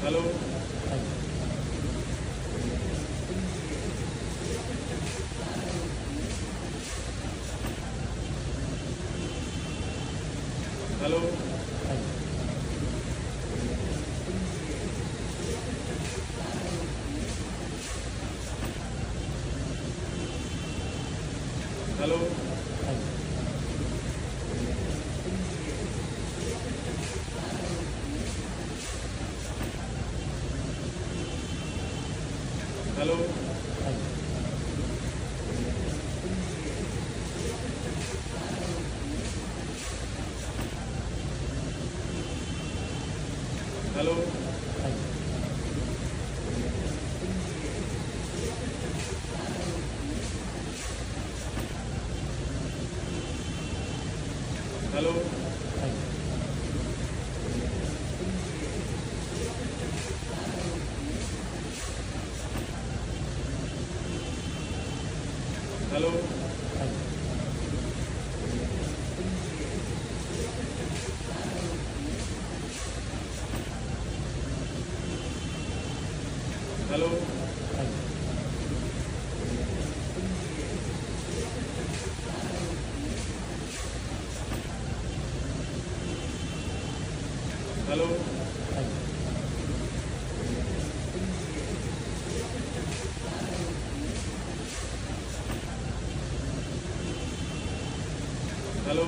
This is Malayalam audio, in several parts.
Hello hello hello hello hello hello hello hello hello hello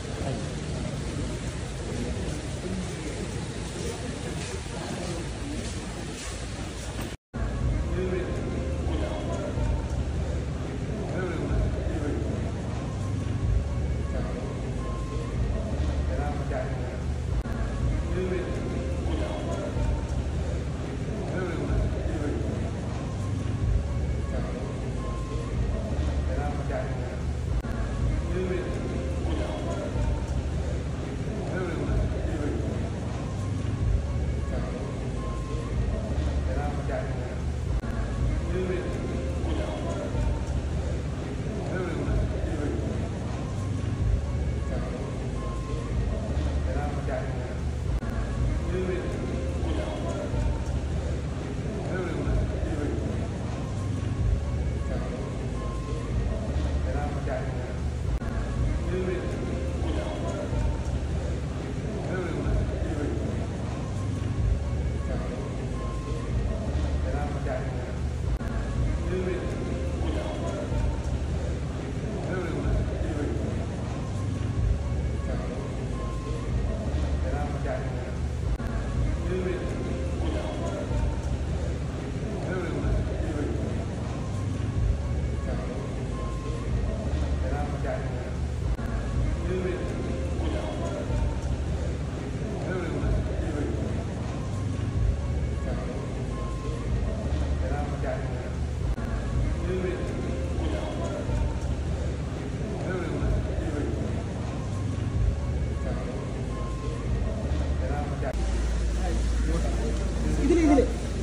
ഇതില് ഇതില്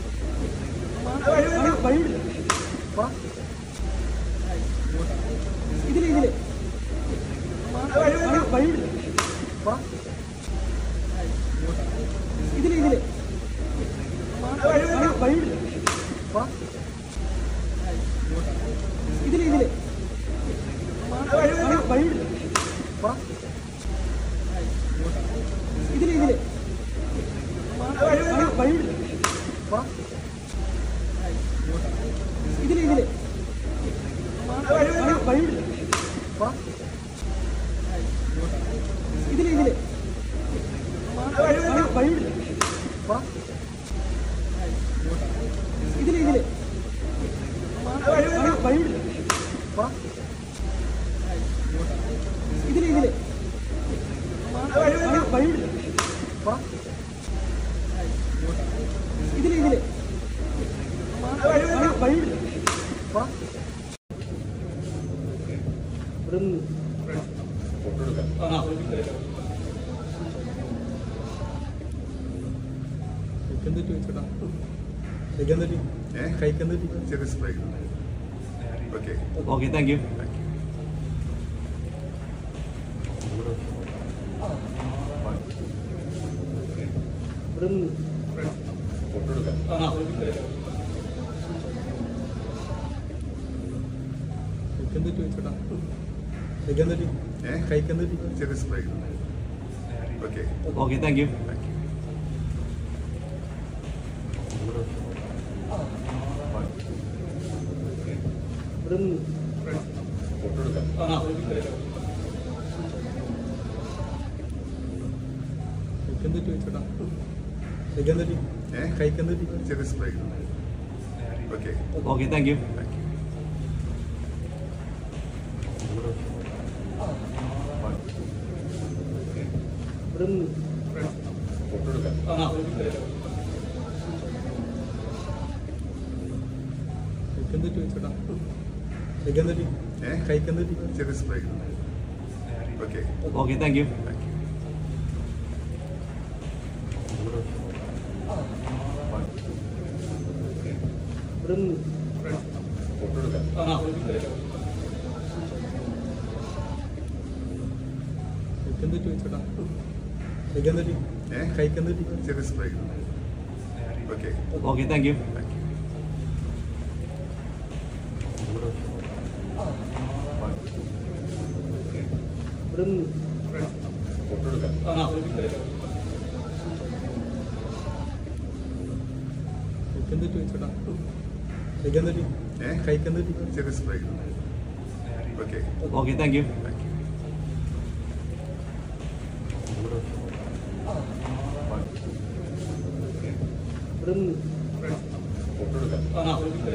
വഴി- വഴിവിടില്ല വാ. ഇതില് ഇതില് വഴി- വഴിവിടില്ല വാ. ഇതില് ഇതില് വഴി- വഴിവിടില്ല വാ. ഇതില് ഇതില് വഴി- വഴിവിടില്ല വാ. ഇതില് ഇതില് വഴി- വഴിവിടില്ല വാ. ഇതില് ഇതില് വഴി- വഴിവിടില്ല വാ. ഇതില് ഇതില് വഴി- വഴിവിടില്ല വാ. ഇതില് ഇതില് വഴി- വഴിവിടില്ല വാ. ഇതില് ഇതില് വഴി- വഴിവിടില്ല വാ. ഇതില് ഇതില് വഴി- വഴിവിടില്ല വാ. ചെറിയ spray okay okay thank you photo എടുക്കാം കഴിക്കെന്തിട്ട് വെച്ചോട്ടാ കഴിക്കെന്തിട്ട് ഏ കഴിക്കെന്തിട്ട് ചെറിയ spray okay okay thank you thank you ഇവിടെ നിന്ന് ഫോട്ടോ എടുക്കാം കഴിക്കെന്തിട്ട് വെച്ചോട്ടാ കഴിക്കെന്തിട്ട് ഏ കഴിക്കെന്തിട്ട് ചെറിയ spray okay okay thank you thank you ഇവിടെ നിന്ന് ഫോട്ടോ എടുക്കാം കഴിക്കെന്തിട്ട് വെച്ചോട്ടാ കഴിക്കെന്തിട്ട് ഏ കഴിക്കെന്തിട്ട് ചെറിയ spray okay okay thank you thank you ഇവിടെ നിന്ന് ഫോട്ടോ എടുക്കാം കഴിക്കെന്തിട്ട് വെച്ചോട്ടാ കഴിക്കെന്തിട്ട് ഏ കഴിക്കെന്തിട്ട് ചെറിയ spray okay okay thank you thank you ഇവിടെ നിന്ന് ഫോട്ടോ എടുക്കാം കഴിക്കെന്തിട്ട് വെച്ചോട്ടാ കഴിക്കെന്തിട്ട് ഏ കഴിക്കെന്തിട്ട് ചെറിയ spray okay okay thank you thank you ഇവിടെ നിന്ന് ഫോട്ടോ എടുക്കാം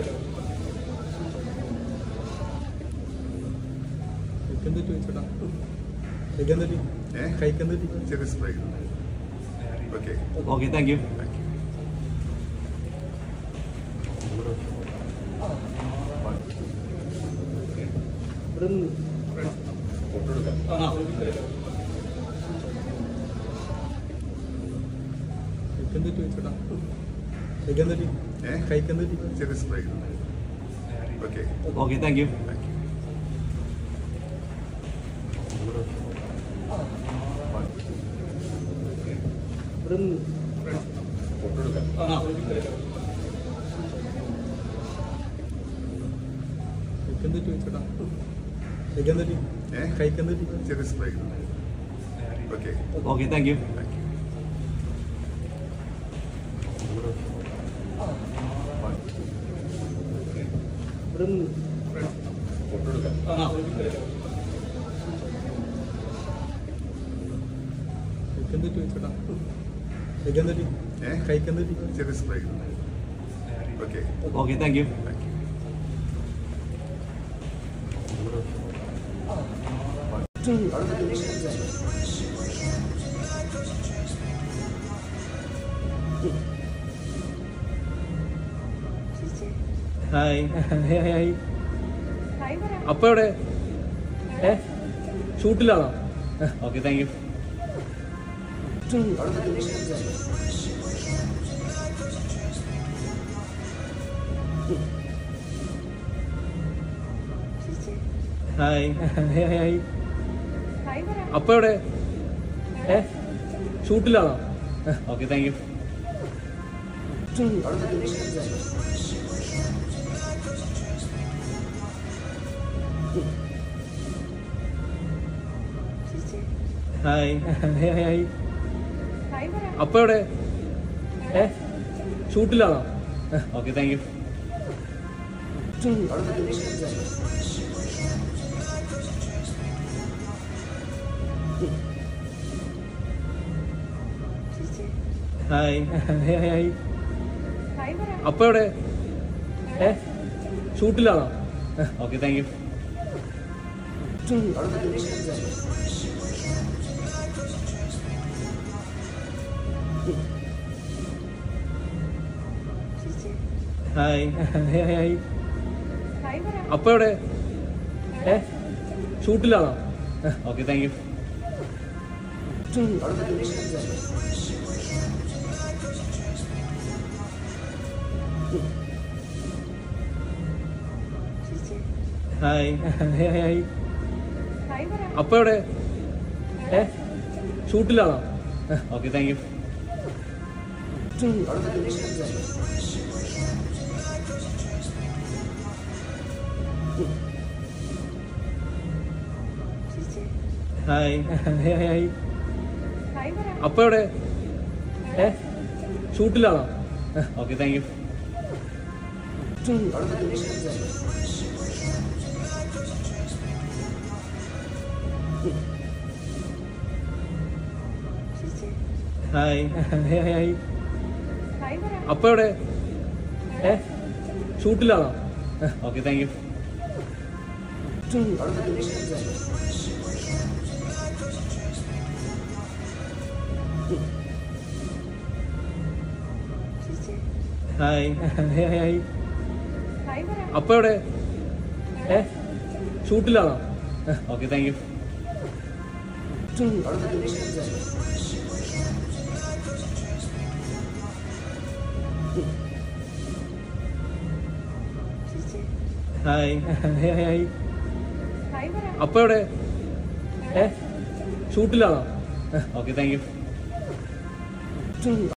കഴിക്കെന്തിട്ട് വെച്ചോട്ടാ കഴിക്കെന്തിട്ട് ഏ കഴിക്കെന്തിട്ട് ചെറിയ spray okay okay thank you thank you ഇവിടെ നിന്ന് ഫോട്ടോ എടുക്കാം കഴിക്കെന്തിട്ട് വെച്ചോട്ടാ കഴിക്കെന്തിട്ട് ഏ കഴിക്കെന്തിട്ട് ചെറിയ spray okay okay thank you thank you ഇവിടെ നിന്ന് ഫോട്ടോ എടുക്കാം കഴിക്കെന്തിട്ട് വെച്ചോട്ടാ കഴിക്കെന്തിട്ട് ഏ കഴിക്കെന്തിട്ട് ചെറിയ spray okay okay thank you thank you ഇവിടെ നിന്ന് ഫോട്ടോ എടുക്കാം കഴിക്കെന്തിട്ട് വെച്ചോട്ടാ കഴിക്കെന്തിട്ട് ഏ കഴിക്കെന്തിട്ട് ചെറിയ spray okay okay thank you thank you hi അപ്പൊ എവിടെ ഏ ഷൂട്ടിലാണോ ഓക്കെ താങ്ക് യു ഹായ് അപ്പൊ എവിടെ ഏ ഷൂട്ടിലാണോ ഓക്കെ താങ്ക് യു ഹായ് അപ്പൊ എവിടെ ഏ ഷൂട്ടിലാണോ ഓക്കെ താങ്ക് യു ഹായ് അപ്പൊ എവിടെ ഏ ഷൂട്ടിലാണോ ഓക്കെ താങ്ക് യു ഹായ് അപ്പൊ എവിടെ ഏ ഷൂട്ടിലാണോ ഓക്കെ താങ്ക് യു ഹായ് അപ്പൊ എവിടെ ഏ ഷൂട്ടിലാണോ okay thank you hi hi അപ്പ എവിടെ ഏ ഷൂട്ടിലാണോ okay thank you hi hi അപ്പ എവിടെ ഏ ഷൂട്ടിലാണോ okay thank you hi hi അപ്പ എവിടെ ഏ ഷൂട്ടിലാണോ okay thank you hi hi അപ്പ എവിടെ ഏ ഷൂട്ടിലാണോ ഓക്കെ താങ്ക് യു